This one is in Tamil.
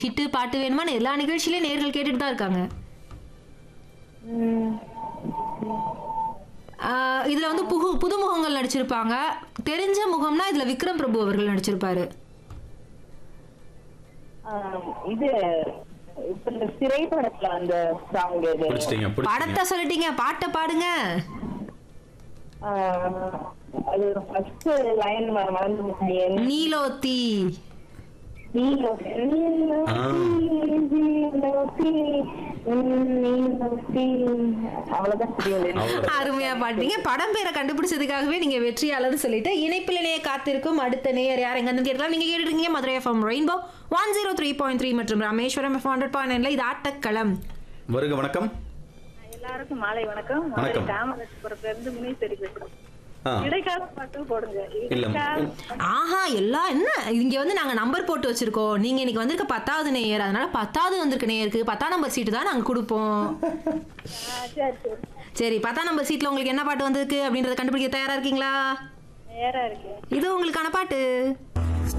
ஹிட்டு பாட்டு வேணுமான்னு எல்லா நிகழ்ச்சியிலையும் நேர்கள் கேட்டுட்டு தான் இருக்காங்க ம், ஆஹ் இதுல வந்து புது புதுமுகங்கள் நடிச்சிருப்பாங்க தெரிஞ்ச முகம்னா இதுல விக்ரம் பிரபு அவர்கள் நடிச்சிருப்பாரு ஆ, இது இப்ப இந்த சிறை படத்துல அந்த சாங் இது பிடிச்சிட்டீங்க பிடிச்சிட்டீங்க படத்தை சொல்லிட்டீங்க பாட்டை பாடுங்க ஆ, அது ஃபர்ஸ்ட் லைன் மறந்து முடியும் நீலோத்தி நீலோத்தி, நீலோத்தி, ஆ. நீலோத்தி, நீலோத்தி. அவ்வளவுதான் தெரியும் அவ்வளவு அருமையா பாட்டீங்க படம் பேரை கண்டுபிடிச்சதுக்காகவே நீங்க வெற்றியாளர்னு சொல்லிட்டு இணைப்பில் நேய காத்திருக்கும் அடுத்த நேயர் யார் எங்க கேட்கலாம் நீங்க கேட்டுட்டு இருக்கீங்க Madurai F M rainbow one zero three point three மற்றும் ராமேஸ்வரம் எஃப் ஹண்ட்ரட் பாயிண்ட் நைன்ல இது ஆட்டக்களம் வருக வணக்கம் எல்லாருக்கும் மாலை வணக்கம் வணக்கம். காமராஜபுரத்துல இருந்து முனீஸ்வரி பேசுறேன் ஆ இடைக்கால பாட்டும் போடுங்க இல்ல இடைக்கால ஆஹா எல்லாம் என்ன இங்க வந்து நாங்க நம்பர் போட்டு வச்சிருக்கோம் நீங்க இன்னைக்கு வந்திருக்க பத்தாவது நேயர் அதனால பத்தாவது வந்திருக்க நேயருக்கு பத்தாம் நம்பர் சீட்டு தான் நாங்க கொடுப்போம் ஆ, சரி சரி சரி பத்தாம் நம்பர் சீட்ல உங்களுக்கு என்ன பாட்டு வந்திருக்கு அப்படின்றத கண்டுபிடிக்க தயாரா இருக்கீங்களா நேரா இருக்கு இது உங்களுக்கான பாட்டு